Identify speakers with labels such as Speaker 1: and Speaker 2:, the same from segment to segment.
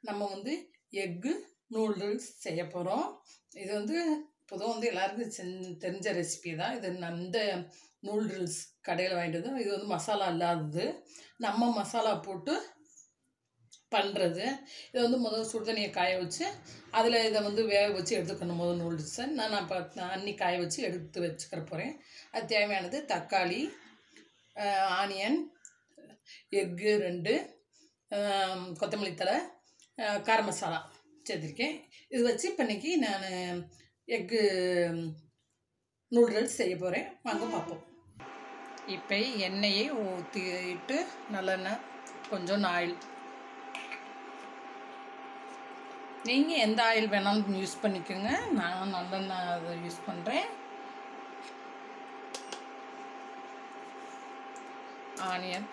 Speaker 1: நம்ம வந்து egg noodles செய்ய போகிறோம் இது வந்து பொதுவாக வந்து எல்லாருக்கும் செஞ் தெரிஞ்ச ரெசிபி தான் இது அந்த நூடுல்ஸ் கடையில் வாங்கிட்டு வந்து இது வந்து மசாலா இல்லாதது நம்ம மசாலா போட்டு பண்ணுறது இது வந்து முதல் சுடுதண்ணியை காய வச்சு அதில் இதை வந்து வேக வச்சு எடுத்துக்கணும் முதல் நூடுல்ஸை நான் நான் இப்போ அன்னி காய வச்சு எடுத்து வச்சுக்கிற போகிறேன் அது தேவையானது தக்காளி ஆனியன் எக்கு ரெண்டு ஆம், கொத்தமல்லி தழை ஆ, கார மசாலா சேர்த்துருக்கேன் இது வச்சு இப்போ இன்னைக்கு நான் எக்கு நூடுல்ஸ் செய்ய போகிறேன் வாங்க பார்ப்போம் இப்போ எண்ணெயை ஊற்றிட்டு நல்லெண்ணெய் கொஞ்சம் ஆயில் நீங்கள் எந்த ஆயில் வேணாலும் யூஸ் பண்ணிக்கோங்க நான் நல்லெண்ணெய் அதை யூஸ் பண்ணுறேன் ஆனியன்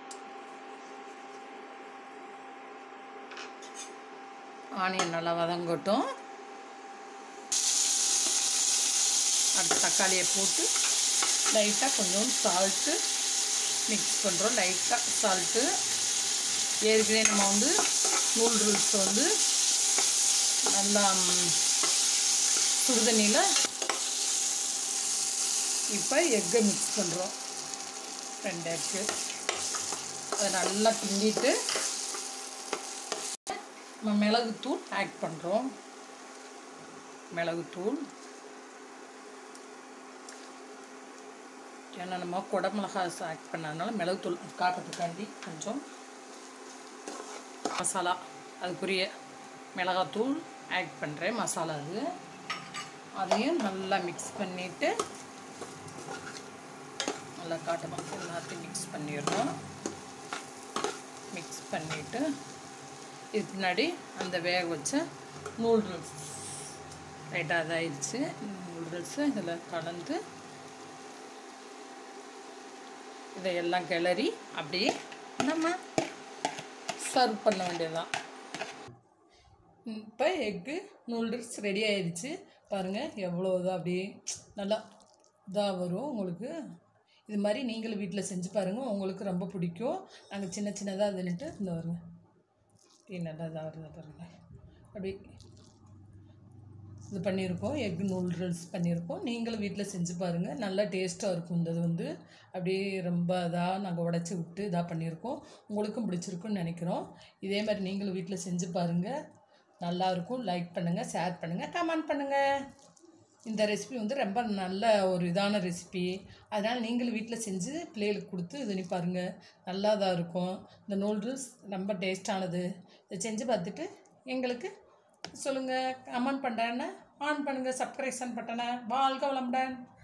Speaker 1: ஆனியன் நல்லா வதங்கட்டும் அடுத்து தக்காளியை போட்டு லைட்டாக கொஞ்சம் சால்ட்டு மிக்ஸ் பண்ணுறோம் லைட்டாக சால்ட்டு ஏற்கனவே நம்ம வந்து நூடுல்ஸ் வந்து நல்லா ம், சுடுதண்ணியில் இப்போ எக்கை மிக்ஸ் பண்ணுறோம் ரெண்டு எக்கு அதை நல்லா கிண்டிட்டு நம்ம மிளகுத்தூள் ஆட் பண்ணுறோம் மிளகுத்தூள் ஏன்னா நம்ம குடமிளகா ஆட் பண்ணதுனால மிளகுத்தூள் காக்கிறதுக்காண்டி கொஞ்சம் மசாலா அதுக்குரிய மிளகாத்தூள் ஆட் பண்ணுறேன் மசாலா அது அதையும் நல்லா மிக்ஸ் பண்ணிவிட்டு நல்லா காட்டணும் எல்லாத்தையும் மிக்ஸ் பண்ணிடுறோம் மிக்ஸ் பண்ணிவிட்டு இது பின்னாடி அந்த வேக வச்ச நூடுல்ஸ் ரைட்டாக இதாகிடுச்சு நூடுல்ஸு இதில் கலந்து இதையெல்லாம் கிளறி அப்படியே நம்ம சர்வ் பண்ண வேண்டியதுதான் இப்போ எக்கு நூடுல்ஸ் ரெடி ஆயிடுச்சு பாருங்கள் எவ்வளோ இதாக அப்படியே நல்லா இதாக வரும் உங்களுக்கு இது மாதிரி நீங்களும் வீட்டில் செஞ்சு பாருங்கள் உங்களுக்கு ரொம்ப பிடிக்கும் நாங்கள் சின்ன சின்னதாக இதுன்ட்டு இந்த வருங்க இப்படி நல்லா இதாக வருதா பாருங்கள் அப்படி இது பண்ணியிருக்கோம் எக் நூடுல்ஸ் பண்ணியிருக்கோம் நீங்களும் வீட்டில் செஞ்சு பாருங்கள் நல்லா டேஸ்ட்டாக இருக்கும் இந்த இது வந்து அப்படியே ரொம்ப இதாக நாங்கள் உடச்சி விட்டு இதாக பண்ணியிருக்கோம் உங்களுக்கும் பிடிச்சிருக்குன்னு நினைக்கிறோம் இதே மாதிரி நீங்களும் வீட்டில் செஞ்சு பாருங்கள் நல்லா இருக்கும் லைக் பண்ணுங்கள் ஷேர் பண்ணுங்கள் கமெண்ட் பண்ணுங்கள் இந்த ரெசிபி வந்து ரொம்ப நல்ல ஒரு இதான ரெசிபி அதனால் நீங்களும் வீட்டில் செஞ்சு பிள்ளைகளுக்கு கொடுத்து இது பண்ணி பாருங்கள் நல்லா தான் இருக்கும் இந்த நூடுல்ஸ் ரொம்ப டேஸ்டானது இதை செஞ்சு பார்த்துட்டு எங்களுக்கு சொல்லுங்கள் கமெண்ட் பண்ணுறேன்னு ஆன் பண்ணுங்கள் சப்ஸ்கிரிப்ஷன் பட்டனை வாழ்க வளமுடன்